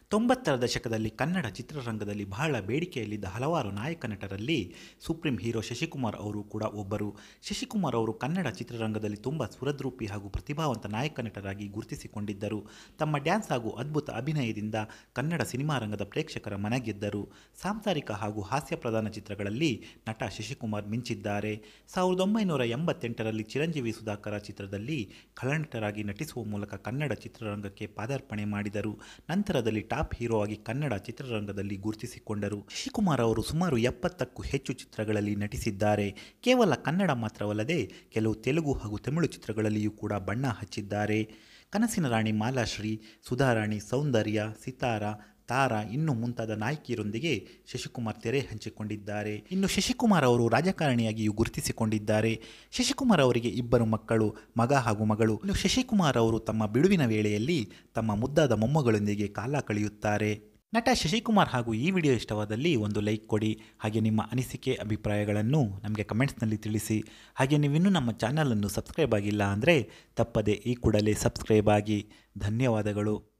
ತೊಂಬತ್ತರ ದಶಕದಲ್ಲಿ ಕನ್ನಡ ಚಿತ್ರರಂಗದಲ್ಲಿ ಬಹಳ ಬೇಡಿಕೆಯಲ್ಲಿದ್ದ ಹಲವಾರು ನಾಯಕ ನಟರಲ್ಲಿ ಸುಪ್ರೀಂ ಹೀರೋ ಶಶಿಕುಮಾರ್ ಅವರು ಕೂಡ ಒಬ್ಬರು ಶಶಿಕುಮಾರ್ ಅವರು ಕನ್ನಡ ಚಿತ್ರರಂಗದಲ್ಲಿ ತುಂಬ ಸ್ಫುರದ್ರೂಪಿ ಹಾಗೂ ಪ್ರತಿಭಾವಂತ ನಾಯಕ ನಟರಾಗಿ ಗುರುತಿಸಿಕೊಂಡಿದ್ದರು ತಮ್ಮ ಡ್ಯಾನ್ಸ್ ಹಾಗೂ ಅದ್ಭುತ ಅಭಿನಯದಿಂದ ಕನ್ನಡ ಸಿನಿಮಾ ರಂಗದ ಪ್ರೇಕ್ಷಕರ ಮನಗೆದ್ದರು ಸಾಂಸಾರಿಕ ಹಾಗೂ ಹಾಸ್ಯ ಪ್ರಧಾನ ಚಿತ್ರಗಳಲ್ಲಿ ನಟ ಶಶಿಕುಮಾರ್ ಮಿಂಚಿದ್ದಾರೆ ಸಾವಿರದ ಒಂಬೈನೂರ ಎಂಬತ್ತೆಂಟರಲ್ಲಿ ಚಿರಂಜೀವಿ ಸುಧಾಕರ ಚಿತ್ರದಲ್ಲಿ ಖಳನಟರಾಗಿ ನಟಿಸುವ ಮೂಲಕ ಕನ್ನಡ ಚಿತ್ರರಂಗಕ್ಕೆ ಪಾದಾರ್ಪಣೆ ಮಾಡಿದರು ನಂತರದಲ್ಲಿ ಟಾಪ್ ಹೀರೋ ಆಗಿ ಕನ್ನಡ ಚಿತ್ರರಂಗದಲ್ಲಿ ಗುರುತಿಸಿಕೊಂಡರು ಶಶಿಕುಮಾರ್ ಅವರು ಸುಮಾರು ಎಪ್ಪತ್ತಕ್ಕೂ ಹೆಚ್ಚು ಚಿತ್ರಗಳಲ್ಲಿ ನಟಿಸಿದ್ದಾರೆ ಕೇವಲ ಕನ್ನಡ ಮಾತ್ರವಲ್ಲದೆ ಕೆಲವು ತೆಲುಗು ಹಾಗೂ ತಮಿಳು ಚಿತ್ರಗಳಲ್ಲಿಯೂ ಕೂಡ ಬಣ್ಣ ಹಚ್ಚಿದ್ದಾರೆ ಕನಸಿನ ರಾಣಿ ಮಾಲಾಶ್ರೀ ಸುಧಾರಾಣಿ ಸೌಂದರ್ಯ ಸಿತಾರ ತಾರಾ ಇನ್ನು ಮುಂತಾದ ನಾಯಕಿಯರೊಂದಿಗೆ ಶಶಿಕುಮಾರ್ ತೆರೆ ಹಂಚಿಕೊಂಡಿದ್ದಾರೆ ಇನ್ನು ಶಶಿಕುಮಾರ್ ಅವರು ರಾಜಕಾರಣಿಯಾಗಿಯೂ ಗುರುತಿಸಿಕೊಂಡಿದ್ದಾರೆ ಶಶಿಕುಮಾರ್ ಅವರಿಗೆ ಇಬ್ಬರು ಮಕ್ಕಳು ಮಗ ಹಾಗೂ ಮಗಳು ಇನ್ನು ಶಶಿಕುಮಾರ್ ಅವರು ತಮ್ಮ ಬಿಡುವಿನ ವೇಳೆಯಲ್ಲಿ ತಮ್ಮ ಮುದ್ದಾದ ಮೊಮ್ಮಗಳೊಂದಿಗೆ ಕಾಲ ಕಳೆಯುತ್ತಾರೆ ನಟ ಶಶಿಕುಮಾರ್ ಹಾಗೂ ಈ ವಿಡಿಯೋ ಇಷ್ಟವಾದಲ್ಲಿ ಒಂದು ಲೈಕ್ ಕೊಡಿ ಹಾಗೆ ನಿಮ್ಮ ಅನಿಸಿಕೆ ಅಭಿಪ್ರಾಯಗಳನ್ನು ನಮಗೆ ಕಮೆಂಟ್ಸ್ನಲ್ಲಿ ತಿಳಿಸಿ ಹಾಗೆ ನೀವಿನ್ನೂ ನಮ್ಮ ಚಾನಲನ್ನು ಸಬ್ಸ್ಕ್ರೈಬ್ ಆಗಿಲ್ಲ ಅಂದರೆ ತಪ್ಪದೆ ಈ ಕೂಡಲೇ ಸಬ್ಸ್ಕ್ರೈಬ್ ಆಗಿ ಧನ್ಯವಾದಗಳು